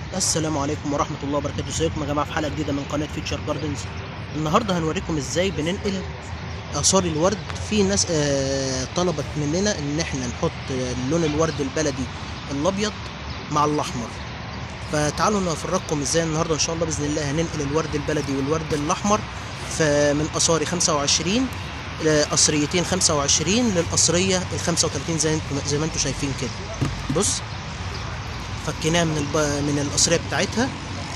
السلام عليكم ورحمة الله وبركاته ازيكم يا جماعة في حلقة جديدة من قناة فيتشر جاردنز النهاردة هنوريكم ازاي بننقل آثار الورد في ناس آه طلبت مننا ان احنا نحط لون الورد البلدي الابيض مع الاحمر فتعالوا نفرجكم ازاي النهارده ان شاء الله باذن الله هننقل الورد البلدي والورد الاحمر فمن قصاري 25 قصريتين 25 للقصريه ال 35 زي انتم زي ما انتم شايفين كده بص فكيناها من الب... من القصريه بتاعتها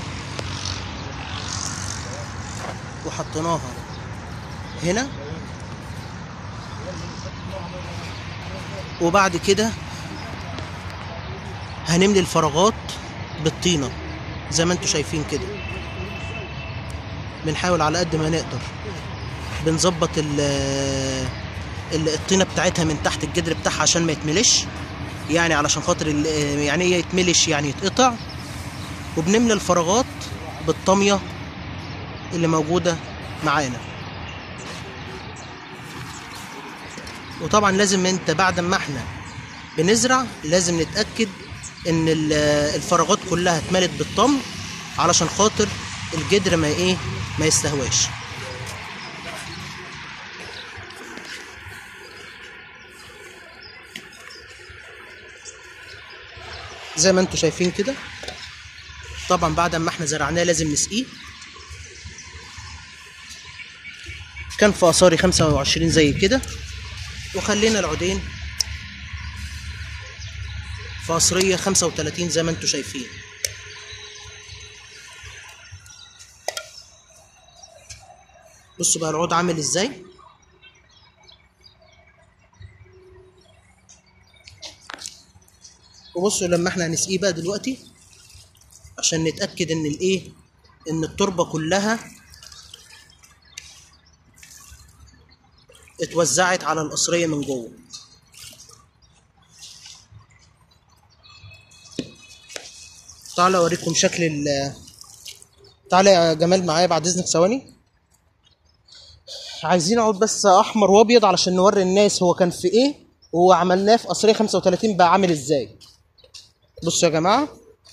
وحطيناها هنا وبعد كده هنملي الفراغات بالطينه زي ما انتم شايفين كده بنحاول على قد ما نقدر بنظبط ال الطينه بتاعتها من تحت الجدر بتاعها عشان ما يتملش يعني علشان خاطر يعني ايه يتملش يعني يتقطع وبنملى الفراغات بالطميه اللي موجوده معانا وطبعا لازم انت بعد ما احنا بنزرع لازم نتاكد ان الفراغات كلها اتملت بالطمي علشان خاطر الجدر ما ايه ما يستهواش زي ما انتم شايفين كده طبعا بعد ما احنا زرعناه لازم نسقيه كان في اثاري 25 زي كده وخلينا العودين في قصرية 35 زي ما انتم شايفين بصوا بقى العود عامل ازاي وبصوا لما احنا هنسقيه بقى دلوقتي عشان نتأكد ان الايه ان التربة كلها اتوزعت على القصرية من جوه تعالى اوريكم شكل ال تعالى يا جمال معايا بعد اذنك ثواني عايزين عود بس احمر وابيض علشان نوري الناس هو كان في ايه وعملناه في قصرية 35 بقى عامل ازاي بصوا يا جماعة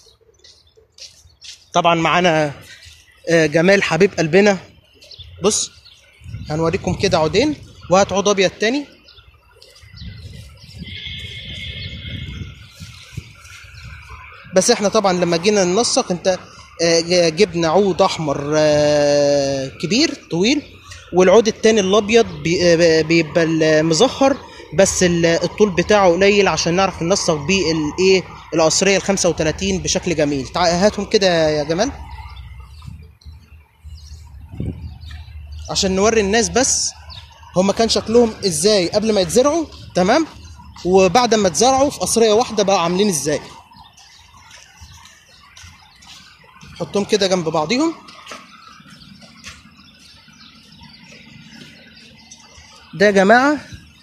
طبعا معانا جمال حبيب قلبنا بص هنوريكم كده عودين وهات عود ابيض تاني بس احنا طبعا لما جينا ننسق انت جبنا عود احمر كبير طويل والعود التاني الابيض بيبقى مزهر بس الطول بتاعه قليل عشان نعرف ننسق بيه الايه القصريه ال 35 بشكل جميل تعال هاتهم كده يا جمال عشان نوري الناس بس هما كان شكلهم ازاي قبل ما يتزرعوا تمام وبعد ما اتزرعوا في قصريه واحده بقى عاملين ازاي حطهم كده جنب بعضيهم ده يا جماعه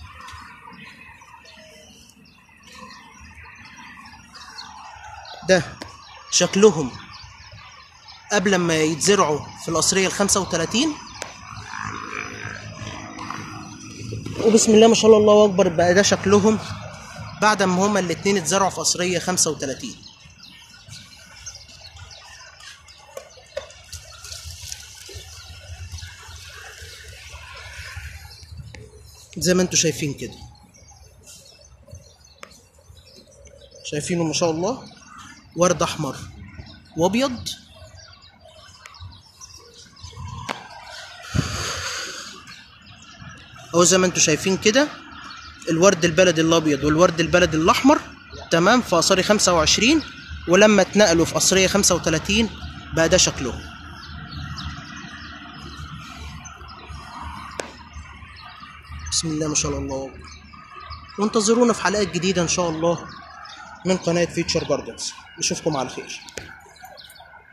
ده شكلهم قبل ما يتزرعوا في القصرية ال 35 وبسم الله ما شاء الله الله أكبر بقى ده شكلهم بعد ما هما الاتنين اتزرعوا في قصرية 35 زي ما انتوا شايفين كده شايفينه ما شاء الله ورد احمر وابيض اهو زي ما انتم شايفين كده الورد البلدي الابيض والورد البلدي الاحمر تمام في قصري 25 ولما اتنقلوا في قصرية 35 بقى ده شكلهم بسم الله ما شاء الله وانتظرونا في حلقات جديدة ان شاء الله من قناة فيتشر جاردنز نشوفكم على خير